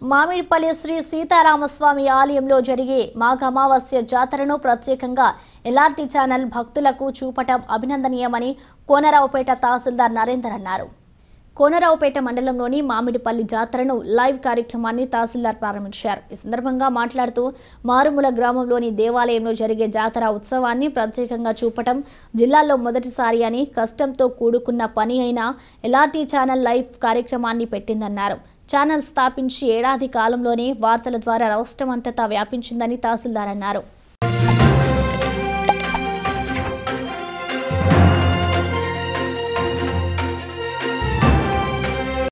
మామిడిపల్లి శ్రీ సీతారామస్వామి ఆలయంలో జరిగే మాఘ అమావాస్య జాతరను ప్రత్యేకంగా ఎల్ఆర్టీ ఛానల్ భక్తులకు చూపటం అభినందనీయమని కోనరావుపేట తహసీల్దార్ నరేందర్ అన్నారు కోనరావుపేట మండలంలోని మామిడిపల్లి జాతరను లైవ్ కార్యక్రమాన్ని తహసీల్దార్ ప్రారంభించారు ఈ సందర్భంగా మాట్లాడుతూ మారుమూల గ్రామంలోని దేవాలయంలో జరిగే జాతర ఉత్సవాన్ని ప్రత్యేకంగా చూపటం జిల్లాలో మొదటిసారి అని కష్టంతో కూడుకున్న పని అయిన ఎల్ఆర్టీ ఛానల్ లైవ్ కార్యక్రమాన్ని పెట్టిందన్నారు ఛానల్ స్థాపించి ఏడాది కాలంలోనే వార్తల ద్వారా రాష్ట్రమంతటా వ్యాపించిందని తహసీల్దార్ అన్నారు